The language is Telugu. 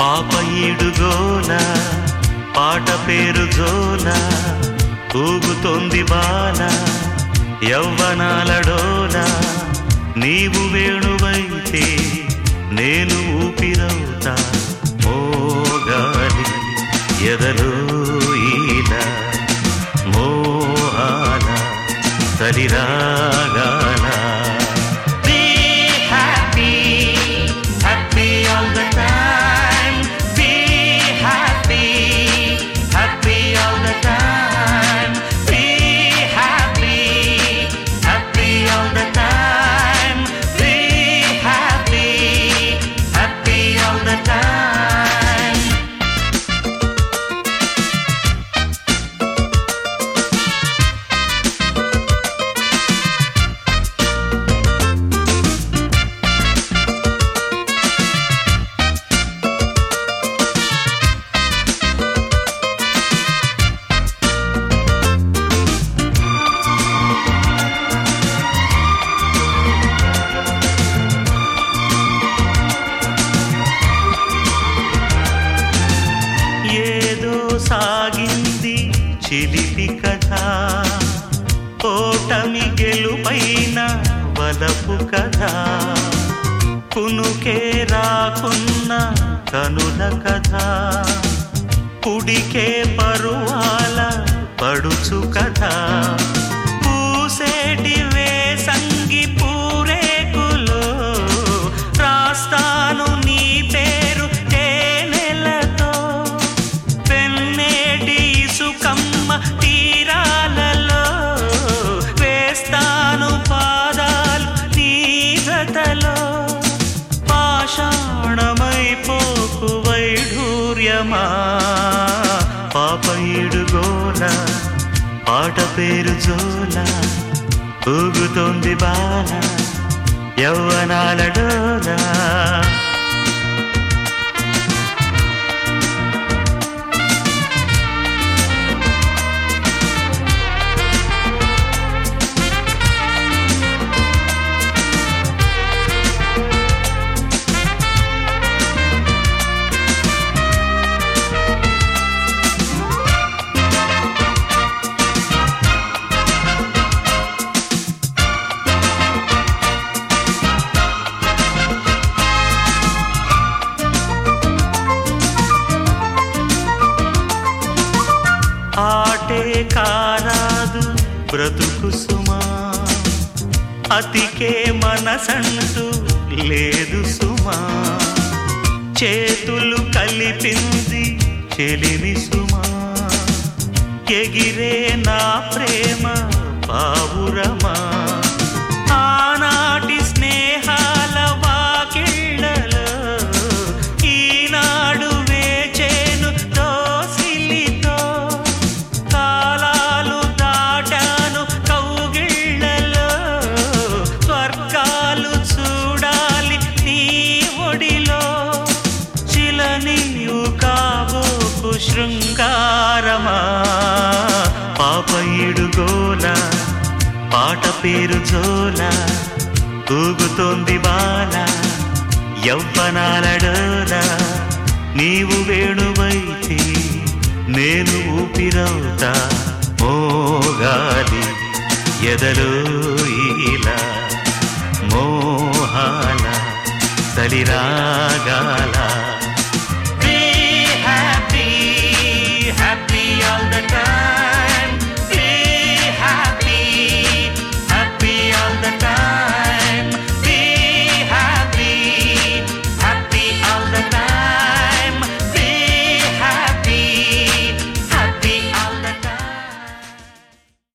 పాప ఈడుగోల పాట పేరు జోల ఊగుతోంది బాల యవ్వనాలడోల నీవు వేణువైతే నేను ఊపిరవుతా మోగాలి ఎదలో ఈల మోహాల సరిరాగాల Be happy, happy all the time. Be happy, happy all the time. Be happy, happy all the time. Be happy, happy all the time. ఏదో సాగింది చిలిపి కథ ఓటమి గెలుపైన వలపు కథ కునుకే రాకున్న కనుల కథ కుడికే పరువాల పడుచు కథ పూసేటి వేసంగి పూరేకులో రాస్తాను నీ పేరు తేనెలతో పెన్నేటి సుకమ్మ తీరాలలో వేస్తాను పాదాలు నీ జతలో పాషాణమైపోకు వైఢూర్యమా పాప ఇడుగోల పాట పేరు జోల ఊగుతోంది బాల యవ్వనాల డోలా ఆటే కారాదు బ్రతుకు సుమా అతికే మనసంటూ లేదు సుమా చేతులు కలిపింది చెలిమి సుమా ఎగిరే నా ప్రేమ పావురమా ఆనాటి స్నేహాల వాకిళ్ళలో ఈనాడు వేచేను దోసిలితో కాలాలు దాటాను కౌగిళ్ళలో స్వర్గాలు చూడాలి నీ ఒడిలో చిలనీయు కాబోకు శృంగారమా పాప ఇడుగోల పాట పేరు జోల ఊగుతోంది బాల యవ్వనాలడోల నీవు వేణువైతే నేను ఊపిరవుతా మోగాలి ఎదలో ఇలా మోహాల సలిరా